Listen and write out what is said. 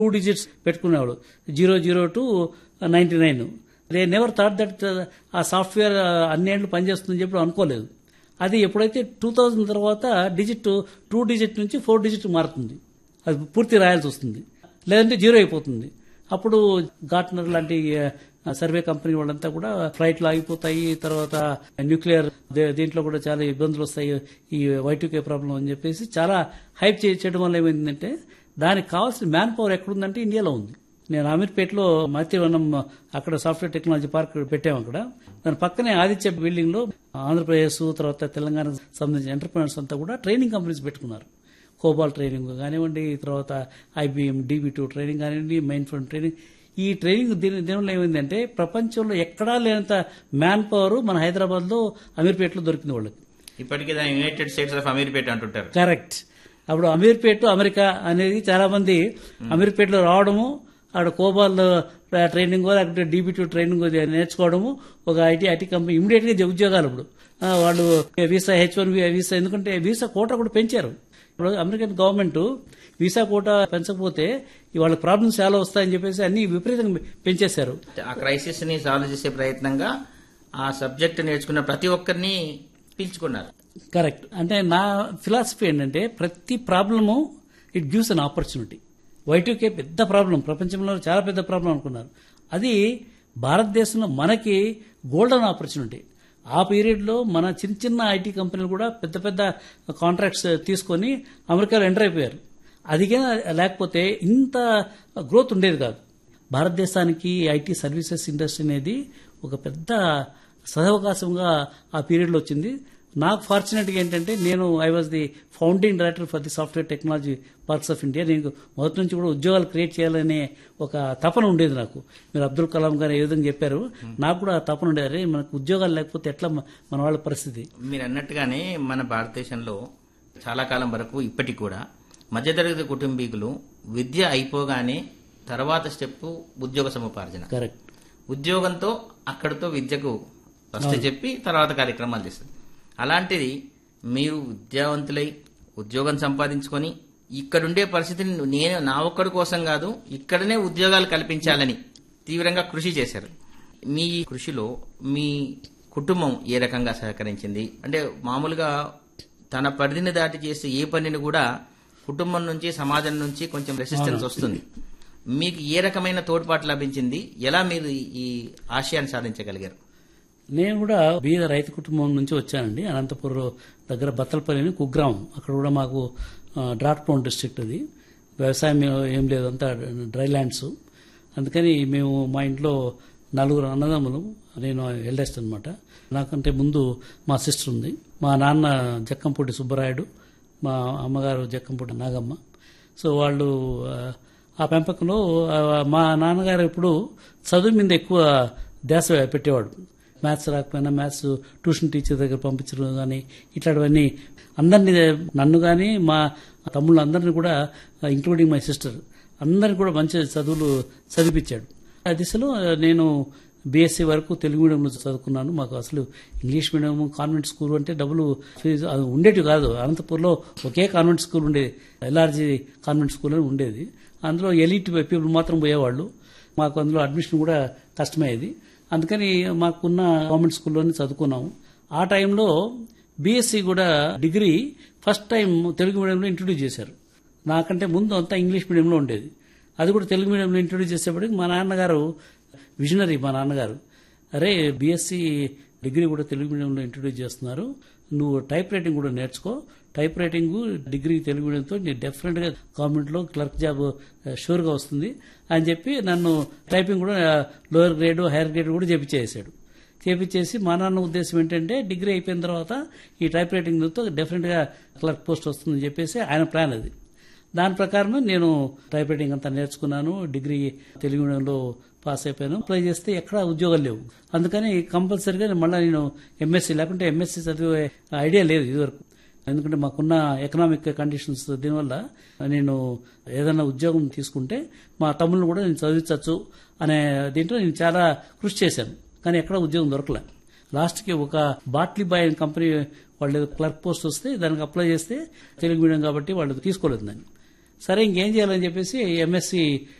two digits పెట్టుకునేవాడు zero zero two ninety nine they never thought that ఆ software అన్నేళ్ళు పనిచేస్తుందని చెప్పి అనుకోలేదు అది ఎప్పుడైతే టూ థౌజండ్ తర్వాత డిజిట్ టూ డిజిట్ నుంచి ఫోర్ డిజిట్ మారుతుంది అది పూర్తి రాయాల్సి వస్తుంది లేదంటే జీరో అయిపోతుంది అప్పుడు గార్ట్నర్ లాంటి ఆ, సర్వే కంపెనీ వాళ్ళంతా కూడా ఫ్లైట్లు ఆగిపోతాయి తర్వాత న్యూక్లియర్ దే- దీంట్లో కూడా చాలా ఇబ్బందులు వస్తాయి ఈ వైటుకే ప్రాబ్లం అని చెప్పేసి చాలా హైప్ చే- చేయడం వల్ల ఏమైందంటే దానికి కావాల్సిన మ్యాన్ పవర్ ఎక్కడుందంటే ఇండియాలో ఉంది నేను అమీర్పేటలో మతివనం అక్కడ సాఫ్ట్వేర్ టెక్నాలజీ పార్క్ పెట్టాము అక్కడ దాని పక్కనే ఆదిత్య బిల్డింగ్ లో ఆంధ్రప్రదేశ్ తర్వాత తెలంగాణకు సంబంధించిన ఎంటర్ప్రినర్స్ అంతా కూడా ట్రైనింగ్ కంపెనీస్ పెట్టుకున్నారు కోబాల్ ట్రైనింగ్ కానివ్వండి తర్వాత ఐబిఎం డీబీ టూ ట్రైనింగ్ కానివ్వండి మెయిన్ ఫ్రంట్ ట్రైనింగ్ ఈ ట్రైనింగ్ దీని దీనివల్ల ఏమైందంటే ప్రపంచంలో ఎక్కడా లేనంత మ్యాన్ పవర్ మన హైదరాబాద్ లో అమీర్పేటలో దొరికింది వాళ్ళకి ఇప్పటికీ దాని యునైటెడ్ స్టేట్స్ ఆఫ్ అమీర్పేట అంటుంటారు కరెక్ట్ అప్పుడు అమీర్పేట అమెరికా అనేది చాలా మంది అమీర్పేటలో రావడము అక్కడ కోబాల్ ట్రైనింగ్ లేకపోతే డీబీ టూ ట్రైనింగ్ నేర్చుకోవడము ఒక ఐటీ ఐటీ కంపెనీ ఇమీడియట్ గా ఉద్యోగాలు ఇప్పుడు ఆ, వాళ్ళు వీసా హెచ్ వన్ వీసా ఎందుకంటే వీసా కోట కూడా పెంచారు ఇప్పుడు అమెరికన్ గవర్నమెంట్ వీసా కోట పెంచకపోతే వాళ్ళ ప్రాబ్లమ్స్ చాలా వస్తాయని చెప్పేసి అన్ని విపరీతంగా పెంచేశారు ఆ క్రైసిస్ ని సాల్వ్ చేసే ప్రయత్నంగా ఆ సబ్జెక్ట్ నేర్చుకున్న ప్రతి ఒక్కరిని పిలుచుకున్నారు కరెక్ట్ అంటే నా ఫిలాసఫీ ఏంటంటే ప్రతి problem it gives an opportunity వైటుకే పెద్ద ప్రాబ్లం ప్రపంచంలో చాలా పెద్ద ప్రాబ్లం అనుకున్నారు అది భారతదేశంలో మనకి గోల్డెన్ ఆపర్చునిటీ ఆ పీరియడ్లో మన చిన్న చిన్న ఐటీ కంపెనీలు కూడా పెద్ద పెద్ద కాంట్రాక్ట్స్ తీసుకొని అమెరికాలో ఎంటర్ అయిపోయారు అదిగే లేకపోతే ఇంత గ్రోత్ ఉండేది కాదు భారతదేశానికి ఐటీ సర్వీసెస్ ఇండస్ట్రీ అనేది ఒక పెద్ద సదవకాశంగా ఆ పీరియడ్లో వచ్చింది నాకు ఫార్చునేట్గా ఏంటంటే నేను I was the founding director for the software technology parks of India నేను మొదటి నుంచి కూడా ఉద్యోగాలు క్రియేట్ చేయాలనే ఒక తపన ఉండేది నాకు మీరు అబ్దుల్ కలాం గారు ఏ విధంగా చెప్పారు నాకు కూడా ఆ తపన ఉండేది అరే మనకు ఉద్యోగాలు లేకపోతే ఎట్లా మ- మన వాళ్ళ పరిస్థితి మీరు అన్నట్టుగానే మన భారతదేశంలో చాలా కాలం వరకు ఇప్పటికి కూడా మధ్యతరగతి కుటుంబీకులు విద్య అయిపోగానే తర్వాత స్టెప్ ఉద్యోగ సముపార్జన కరెక్ట్ ఉద్యోగంతో అక్కడితో విద్యకు ఫస్ట్ చెప్పి తర్వాత కార్యక్రమాలు చేస్తారు అలాంటిది మీరు విద్యావంతులై ఉద్యోగం సంపాదించుకొని ఇక్కడుండే పరిస్థితిని నేను నా ఒక్కడి కోసం కాదు ఇక్కడనే ఉద్యోగాలు కల్పించాలని తీవ్రంగా కృషి చేశారు మీ కృషిలో మీ కుటుంబం ఏ రకంగా సహకరించింది అంటే మామూలుగా తన పరిధిని దాటి చేసే ఏ పనిని కూడా కుటుంబం నుంచి సమాజం నుంచి కొంచెం రెసిస్టెన్స్ వస్తుంది మీకు ఏ రకమైన తోడ్పాటు లభించింది ఎలా మీరు ఈ ఆశయాన్ని సాధించగలిగారు నేను కూడా బీద రైతు కుటుంబం నుంచి వచ్చానండి అనంతపురం దగ్గర బత్తలపల్లి అని కుగ్రామం అక్కడ కూడా మాకు డ్రాట్ ప్రోన్ డిస్ట్రిక్ట్ అది వ్యవసాయం ఏం లేదు అంతా డ్రై ల్యాండ్స్ అందుకని మేము మా ఇంట్లో నలుగురు అన్నదమ్ములు నేను ఎల్డెస్ట్ అనమాట నాకంటే ముందు మా సిస్టర్ ఉంది మా నాన్న జక్కంపూడి సుబ్బరాయుడు మా అమ్మగారు జక్కంపూడి నాగమ్మ సో వాళ్ళు ఆ, ఆ పెంపకంలో ఆ, మా నాన్నగారు ఇప్పుడు చదువు మీద ఎక్కువ ధ్యాస పెట్టేవాడు మ్యాథ్స్ రాకపోయినా మ్యాథ్స్ ట్యూషన్ టీచర్ దగ్గర పంపించడం కానీ ఇట్లాంటివన్నీ అందరినీ నన్ను కానీ మా తమ్ముళ్ళు అందరినీ కూడా ఇంక్లూడింగ్ మై సిస్టర్ అందరిని కూడా మంచి చదువులు చదివించాడు ఆ దిశలో నేను బీఎస్సీ వరకు తెలుగు మీడియంలో చదువుకున్నాను మాకు అసలు ఇంగ్లీష్ మీడియం కాన్వెంట్ స్కూల్ అంటే డబ్బులు ఫీజు అది ఉండేవి కాదు అనంతపూర్లో ఒకే కాన్వెంట్ స్కూల్ ఉండేది ఎల్ఆర్జీ కాన్వెంట్ స్కూల్ అని ఉండేది అందులో ఎలిట్ పీపుల్ మాత్రం పోయేవాళ్ళు మాకు అందులో అడ్మిషన్ కూడా కష్టమయ్యేది అందుకని మాకున్న గవర్నమెంట్ స్కూల్లోనే చదువుకున్నాము ఆ టైంలో బీఎస్సీ కూడా డిగ్రీ ఫస్ట్ టైం తెలుగు మీడియంలో ఇంట్రొడ్యూస్ చేశారు నాకంటే ముందు అంతా ఇంగ్లీష్ మీడియంలో ఉండేది అది కూడా తెలుగు మీడియంలో ఇంట్రొడ్యూస్ చేసేప్పటికి మా నాన్నగారు విజనరీ మా నాన్నగారు అరే బీఎస్సీ డిగ్రీ కూడా తెలుగు మీడియంలో ఇంట్రొడ్యూస్ చేస్తున్నారు నువ్వు టైప్ రైటింగ్ కూడా నేర్చుకో టైప్ రైటింగ్ డిగ్రీ తెలుగు మీడియంతో నీ డెఫినెట్గా గవర్నమెంట్లో క్లర్క్ జాబ్ షూర్గా వస్తుంది అని చెప్పి నన్ను టైపింగ్ కూడా లోయర్ గ్రేడ్ హైయర్ గ్రేడ్ కూడా చేపించేసాడు చేపించేసి మా నాన్న ఉద్దేశం ఏంటంటే డిగ్రీ అయిపోయిన తర్వాత ఈ టైప్ రైటింగ్తో డెఫినెట్గా క్లర్క్ పోస్ట్ వస్తుందని చెప్పేసి ఆయన ప్లాన్ అది దాని ప్రకారం నేను టైప్ రైటింగ్ అంతా నేర్చుకున్నాను డిగ్రీ తెలుగు మీడియంలో పాస్ అయిపోయాను అప్లై చేస్తే ఎక్కడ ఉద్యోగాలు లేవు అందుకని కంపల్సరీగా మళ్ళీ నేను ఎంఎస్సీ లేకుంటే ఎంఎస్సీ చదివే ఐడియా లేదు ఇదివరకు ఎందుకంటే మాకున్న ఎకనామిక్ కండిషన్స్ దీనివల్ల నేను ఏదైనా ఉద్యోగం తీసుకుంటే మా తమ్ముళ్ళు కూడా నేను చదివించవచ్చు అనే దీంట్లో నేను చాలా కృషి చేశాను కానీ ఎక్కడ ఉద్యోగం దొరకలే లాస్ట్కి ఒక బాట్లీ బాయ్ అనే కంపెనీ వాళ్ళు ఏదో క్లర్క్ పోస్ట్ వస్తే దానికి అప్లై చేస్తే తెలుగు మీడియం కాబట్టి వాళ్ళు తీసుకోలేదు దాన్ని సరే ఇంకేం చేయాలని చెప్పేసి ఎంఎస్సి